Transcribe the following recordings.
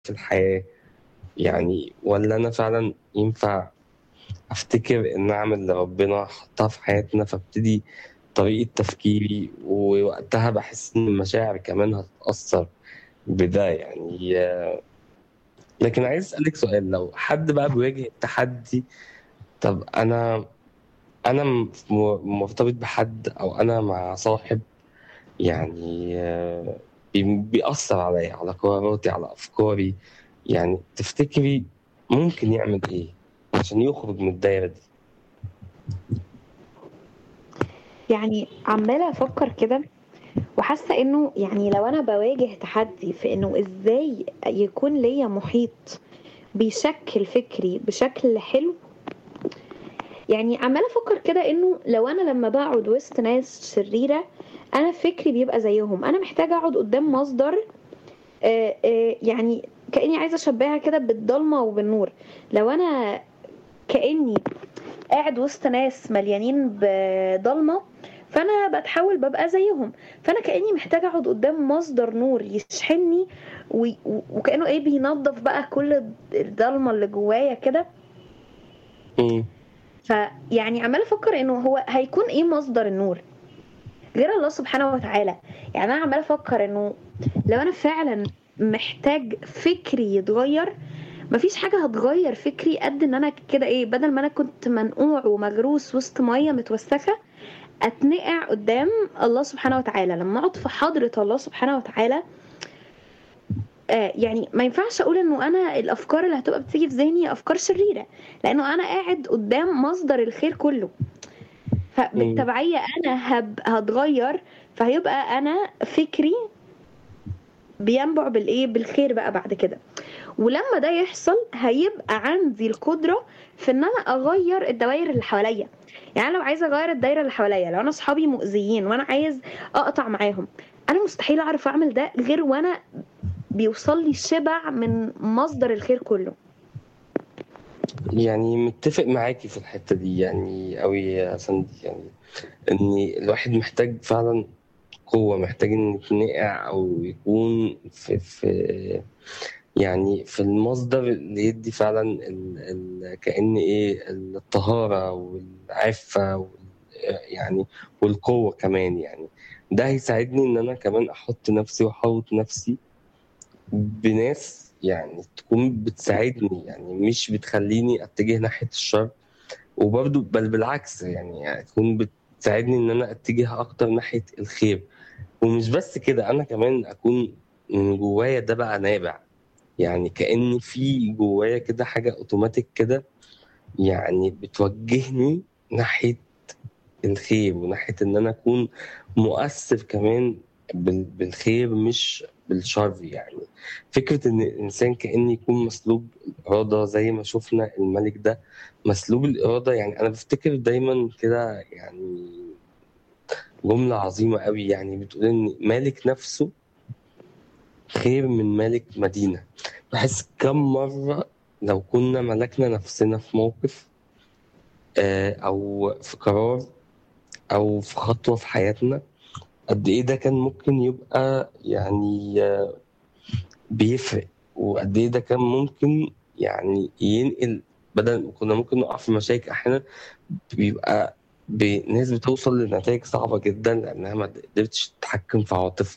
في الحياة يعني ولا أنا فعلا ينفع أفتكر النعم اللي ربنا حطها في حياتنا فابتدي طريقة تفكيري ووقتها بحس إن المشاعر كمان هتتأثر بده يعني آه، لكن عايز أسألك سؤال لو حد بقى بيواجه التحدي طب أنا أنا م- مرتبط بحد أو أنا مع صاحب يعني آه، بي- بيأثر عليا على قراراتي على أفكاري يعني تفتكري ممكن يعمل إيه عشان يخرج من الدايرة دي يعني عمالة أفكر كده وحاسة إنه يعني لو أنا بواجه تحدي في إنه إزاي يكون ليا محيط بيشكل فكري بشكل حلو يعني عمالة أفكر كده إنه لو أنا لما بقعد وسط ناس شريرة أنا فكري بيبقى زيهم أنا محتاجة أقعد قدام مصدر آه، آه، يعني كأني عايزة أشبهها كده بالضلمة وبالنور لو أنا كأني قاعد وسط ناس مليانين بضلمة فانا بتحاول ببقى زيهم فانا كاني محتاجه اقعد قدام مصدر نور يشحنني وي- و- وكانه ايه بينظف بقى كل الضلمه اللي جوايا كده مم. فيعني عمال افكر انه هو هيكون ايه مصدر النور غير الله سبحانه وتعالى يعني انا عمال افكر انه لو انا فعلا محتاج فكري يتغير مفيش حاجة هتغير فكري قد ان انا كده ايه بدل ما انا كنت منقوع ومجروس وسط مية متوسخة اتنقع قدام الله سبحانه وتعالى لما اقعد في حضرة الله سبحانه وتعالى آه يعني ما ينفعش اقول انه انا الافكار اللي هتبقى بتيجي في ذهني افكار شريرة لانه انا قاعد قدام مصدر الخير كله فبالتبعية انا هب هتغير فهيبقى انا فكري بينبع بالايه بالخير بقى بعد كده ولما ده يحصل هيبقى عندي القدره في ان انا اغير الدوائر اللي حواليا يعني أنا لو عايزه اغير الدايره اللي حواليا لو انا اصحابي مؤذيين وانا عايز اقطع معاهم انا مستحيل اعرف اعمل ده غير وانا بيوصل لي شبع من مصدر الخير كله يعني متفق معاكي في الحتة دي يعني أوي يا سندي يعني إن الواحد محتاج فعلا قوة محتاج إن يتنقع أو يكون في في يعني في المصدر اللي يدي فعلا ال ال كأن إيه الطهارة والعفة وال يعني والقوة كمان يعني ده هيساعدني إن أنا كمان أحط نفسي وأحوط نفسي بناس يعني تكون بتساعدني يعني مش بتخليني اتجه ناحية الشر وبرضه بل بالعكس يعني, يعني تكون بتساعدني ان انا اتجه اكتر ناحية الخير ومش بس كده انا كمان اكون من جوايا ده بقى نابع يعني كأن في جوايا كده حاجة اوتوماتيك كده يعني بتوجهني ناحية الخير وناحية ان انا اكون مؤثر كمان بال- بالخير مش بالشر يعني فكرة إن الإنسان كأن يكون مسلوب الإرادة زي ما شفنا الملك ده مسلوب الإرادة يعني أنا بفتكر دايما كده يعني جملة عظيمة قوي يعني بتقول إن مالك نفسه خير من مالك مدينة بحس كم مرة لو كنا ملكنا نفسنا في موقف آه، أو في قرار أو في خطوة في حياتنا قد إيه ده كان ممكن يبقى يعني آه، بيفرق وقد ايه ده كان ممكن يعني ينقل بدل كنا ممكن نقع في مشاكل احيانا بيبقى ناس بتوصل لنتائج صعبة جدا لأنها ما قدرتش تتحكم في عواطفها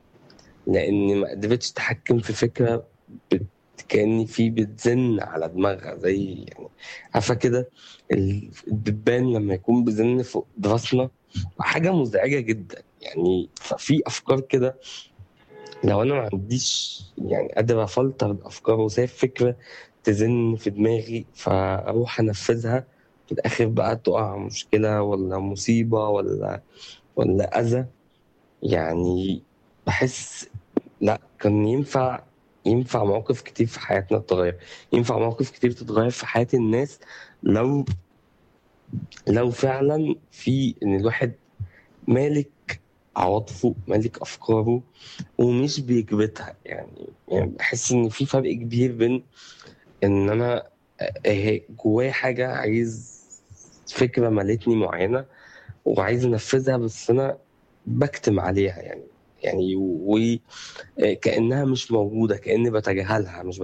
لأن ما قدرتش تتحكم في فكرة بت... كأن في بتزن على دماغها زي يعني عارفة كده ال- الدبان لما يكون بيزن فوق دراسنا حاجة مزعجة جدا يعني ففي أفكار كده لو انا ما عنديش يعني قادر افلتر الافكار وسايب فكره تزن في دماغي فاروح انفذها في الاخر بقى تقع مشكله ولا مصيبه ولا ولا اذى يعني بحس لا كان ينفع ينفع مواقف كتير في حياتنا تتغير ينفع مواقف كتير تتغير في حياة الناس لو لو فعلا في ان الواحد مالك عواطفه مالك افكاره ومش بيكبتها يعني يعني بحس ان في فرق كبير بين ان انا آه، جوايا حاجه عايز فكره مالتني معينه وعايز انفذها بس انا بكتم عليها يعني يعني وكانها مش موجوده كاني بتجاهلها مش